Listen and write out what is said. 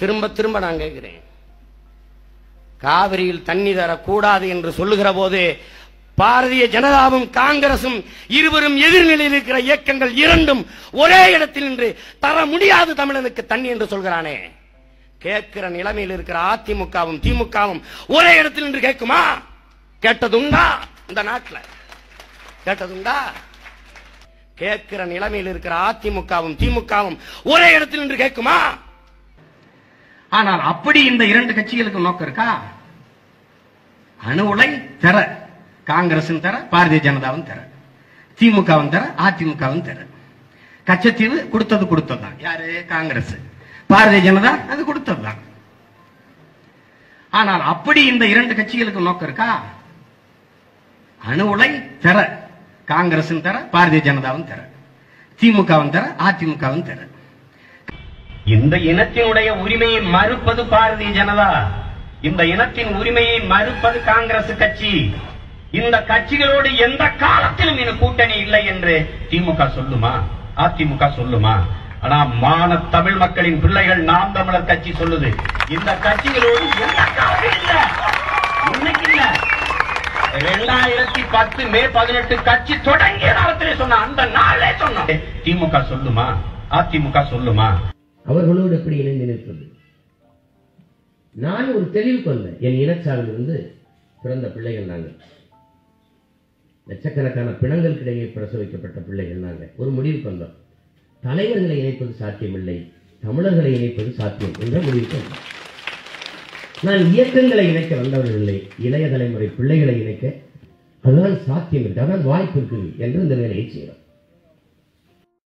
திரும்ப திரும்ப நான் கேட்கிறேன் காவிரியில் தண்ணி தரக்கூடாது என்று சொல்லுகிற போது பாரதிய ஜனதாவும் காங்கிரசும் இருவரும் எதிர்நிலையில் இருக்கிற இயக்கங்கள் இரண்டும் ஒரே இடத்தில் நின்று தர முடியாது தமிழனுக்கு தண்ணி என்று சொல்கிறானே கேட்கிற நிலைமையில் இருக்கிற அதிமுகவும் திமுகவும் ஒரே இடத்தில் நின்று கேட்குமா கேட்டதுண்டா இந்த நாட்டுல கேட்டதுண்டா கேட்கிற நிலைமையில் இருக்கிற அதிமுகவும் திமுகவும் ஒரே இடத்தில் நின்று கேட்குமா ஆனால் அப்படி இந்த இரண்டு கட்சிகளுக்கு நோக்கம் இருக்கா அணு உலை தர காங்கிரசும் தர பாரதிய ஜனதாவும் தர திமுகவும் தர அதிமுகவும் தர கச்சத்தீவு கொடுத்தது கொடுத்ததுதான் யாரு காங்கிரஸ் பாரதிய ஜனதா அது கொடுத்ததுதான் ஆனால் அப்படி இந்த இரண்டு கட்சிகளுக்கு நோக்கம் இருக்கா அணு உலை தர காங்கிரசும் தர பாரதிய ஜனதாவும் தர திமுகவும் தர அதிமுகவும் தர இந்த இனத்தினுடைய உரிமையை மறுப்பது பாரதிய ஜனதா இந்த இனத்தின் உரிமையை மறுப்பது காங்கிரஸ் கட்சி இந்த கட்சிகளோடு எந்த காலத்திலும் இந்த கூட்டணி இல்லை என்று திமுக சொல்லுமா அதிமுக சொல்லுமா ஆனா மான தமிழ் மக்களின் பிள்ளைகள் நாம் தமிழர் கட்சி சொல்லுது இந்த கட்சிகளோடு எந்த காலத்திலும் இல்ல இன்னைக்கு இல்ல ரெண்டாயிரத்தி பத்து மே பதினெட்டு கட்சி தொடங்கிய காலத்திலே சொன்ன அந்த நாளே சொன்னோம் திமுக சொல்லுமா அதிமுக சொல்லுமா அவர்களோடு எப்படி இணைந்து நிற்பது நான் ஒரு தெளிவுக்கு வந்தேன் என் இனச்சார்பிலிருந்து பிறந்த பிள்ளைகள் நாங்கள் லட்சக்கணக்கான பிணங்களுக்கிடையே பிரசவிக்கப்பட்ட பிள்ளைகள் நாங்கள் ஒரு முடிவுக்கு வந்தோம் தலைவர்களை இணைப்பது சாத்தியமில்லை தமிழர்களை இணைப்பது சாத்தியம் என்ற முடிவுக்கு வந்தோம் நான் இயக்கங்களை இணைக்க வந்தவர்கள் இல்லை இளைய தலைமுறை பிள்ளைகளை இணைக்க அதுதான் சாத்தியம் இருக்கு அதான் வாய்ப்பு இருக்குது என்று இந்த வேலையை செய்கிறோம்